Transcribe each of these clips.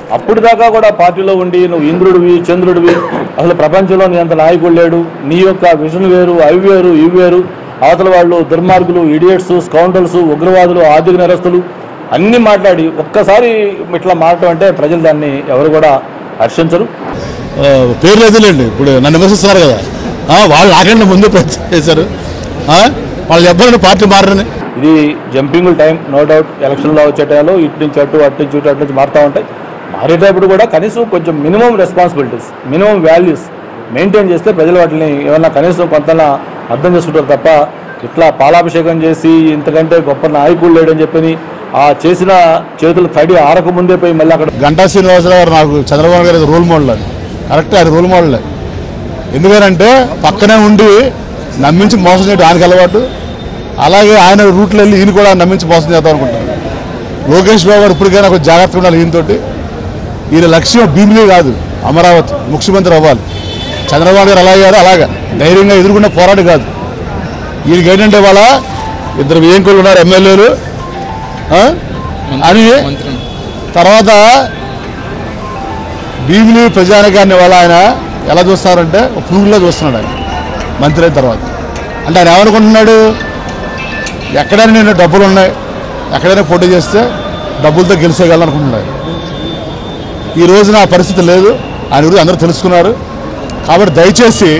అప్పుడు దాకా కూడా పార్టీలో ఉండి నువ్వు ఇంద్రుడివి చంద్రుడివి అసలు ప్రపంచంలో నీ అంత నాయకుడు లేడు నీ యొక్క విజన్ వేరు అవి వేరు ఇవి వేరు అవతల వాళ్ళు దుర్మార్గులు ఇడియట్స్ స్కౌంటర్స్ ఉగ్రవాదులు ఆర్థిక నేరస్తులు అన్నీ మాట్లాడి ఒక్కసారి ఇట్లా మారటం అంటే ప్రజలు దాన్ని ఎవరు కూడా హర్షించరు ఆ, పేర్లు ఎదులేండి ఇప్పుడు నన్ను విమర్శిస్తున్నారు కదా ఆ, వాళ్ళు నాకంటే ముందు ప్రయత్నం చేశారు ఆ, వాళ్ళు చెప్పారండి పార్టీ మారని ఇది జంపింగ్ టైం నో డౌట్ ఎలక్షన్లో వచ్చే టైంలో ఇటు నుంచి అటు అటు నుంచి ఇటు అటు నుంచి మారుతూ ఉంటాయి మారేటప్పుడు కూడా కనీసం కొంచెం minimum responsibilities minimum values maintain చేస్తే ప్రజలు వాటిని ఏమన్నా కనీసం కొంతలా అర్థం చేసుకుంటారు తప్ప ఇట్లా పాలాభిషేకం చేసి ఇంతకంటే గొప్ప నాయకుడు లేడని చెప్పని ఆ చేసిన చేతులు తడి ఆరక ముందే పోయి మళ్ళీ అక్కడ గంటా శ్రీనివాసరావు గారు నాకు చంద్రబాబు గారు రోల్ మోడల్ అది కరెక్ట్ ఆయన రోల్ మోడల్ ఎందుకనంటే పక్కనే ఉండి నమ్మించి మోసం చేయడం ఆయనకి అలవాటు అలాగే ఆయన రూట్లో వెళ్ళి ఈయన కూడా నమ్మించి మోసం చేద్దాం అనుకుంటున్నారు లోకేష్ బాబు గారు ఇప్పటికైనా కొంచెం జాగ్రత్తగా ఉండాలి ఈయనతోటి ఈయన లక్ష్యం భీమిలీ కాదు అమరావతి ముఖ్యమంత్రి అవ్వాలి చంద్రబాబు గారు అలా అయ్యారు అలాగా ధైర్యంగా ఎదుర్కొన్న పోరాడు కాదు ఈయనకి ఏంటంటే వాళ్ళ ఇద్దరు వేంకులు ఉన్నారు ఎమ్మెల్యేలు ఆ? అని తర్వాత భీమిలి ప్రజానికాన్ని వాళ్ళ ఆయన ఎలా చూస్తారంటే ఒక పురుగులో చూస్తున్నాడు ఆయన మంత్రి అయిన తర్వాత అంటే ఆయన ఏమనుకుంటున్నాడు ఎక్కడైనా నేను డబ్బులు ఉన్నాయి ఎక్కడైనా పోటీ చేస్తే డబ్బులతో గెలిచేయగలను అనుకుంటున్నాడు ఈ రోజున ఆ పరిస్థితి లేదు ఆయన గురించి అందరూ తెలుసుకున్నారు కాబట్టి దయచేసి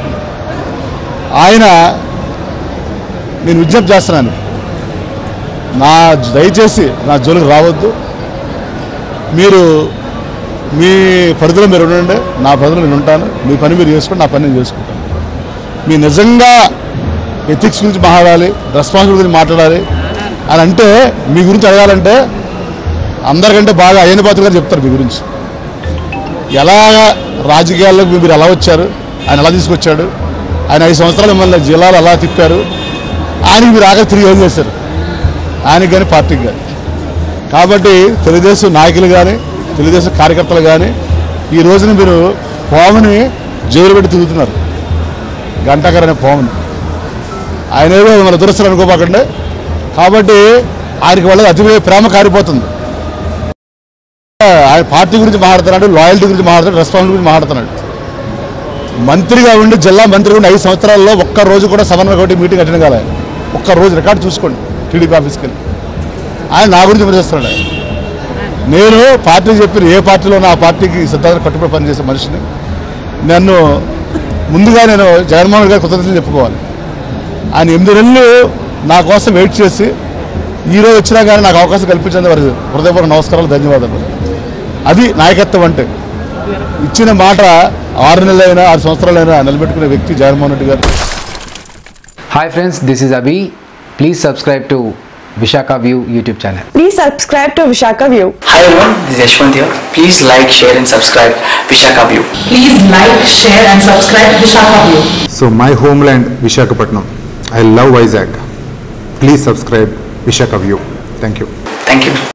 ఆయన నేను విజ్ఞప్తి చేస్తున్నాను నా దయచేసి నా జోలికి రావద్దు మీరు మీ పరిధిలో మీరు ఉండండి నా పరిధిలో నేను ఉంటాను మీ పని మీరు చేసుకోండి నా పని నేను చేసుకుంటాను మీ నిజంగా ఎథిక్స్ గురించి మాట్లాడాలి రెస్పాన్సిబిలిటీ గురించి మాట్లాడాలి అని అంటే మీ గురించి అడగాలంటే అందరికంటే బాగా అయ్యన పాత్ర గారు చెప్తారు మీ గురించి ఎలా రాజకీయాల్లోకి మీరు ఎలా వచ్చారు ఆయన ఎలా తీసుకొచ్చాడు ఆయన ఐదు సంవత్సరాలు మిమ్మల్ని జిల్లాలో ఎలా తిప్పారు ఆయనకి మీరు ఆఖరి తిరిగి ఏం చేశారు ఆయనకి కానీ పార్టీకి కానీ కాబట్టి తెలుగుదేశం నాయకులు కానీ తెలుగుదేశం కార్యకర్తలు కానీ ఈ రోజున మీరు పాముని జైలు పెట్టి తిరుగుతున్నారు గంటకర్ అనే పాముని ఆయన ఏదో మన దురస్తులు అనుకోబాకండి కాబట్టి ఆయనకి వాళ్ళ అతి ప్రేమ కారిపోతుంది ఆయన పార్టీ గురించి మాట్లాడుతున్నాడు లాయల్టీ గురించి మాట్లాడుతున్నాడు రెస్పాన్సిబిలిటీ గురించి మాట్లాడుతున్నాడు మంత్రిగా ఉండి జిల్లా మంత్రిగా ఉండి ఐదు సంవత్సరాల్లో ఒక్క రోజు కూడా సమన్వయ కమిటీ మీటింగ్ అటెండ్ కాలే ఒక్క రోజు రికార్డు చూసుకోండి టీడీపీ ఆఫీస్కి వెళ్ళి ఆయన నా గురించి విమర్శిస్తున్నాడు ఆయన. నేను పార్టీ చెప్పిన ఏ పార్టీలో ఉన్న ఆ పార్టీకి సిద్ధాంతం కట్టుబడి పనిచేసే మనిషిని నన్ను ముందుగా నేను జగన్మోహన్ గారి కృతజ్ఞతలు చెప్పుకోవాలి ఆయన ఎనిమిది నెలలు నా కోసం వెయిట్ చేసి ఈ రోజు వచ్చినా కానీ నాకు అవకాశం కల్పించేందుకు వారికి హృదయపూర్వక నమస్కారాలు ధన్యవాదాలు అది నాయకత్వం అంటే ఇచ్చిన మాట ఆరు నెలలైనా ఆరు సంవత్సరాలైనా నిలబెట్టుకునే వ్యక్తి జగన్మోహన్ రెడ్డి గారు Hi friends, this is Abhi. Please subscribe to Vishaka View YouTube channel. Please subscribe to Vishaka View. Hi everyone, this is Yashwant here. Please like, share and subscribe Vishaka View. Please like, share and subscribe Vishaka View. So my homeland Vishakhapatnam. I love Vizag. Please subscribe Vishaka View. Thank you. Thank you.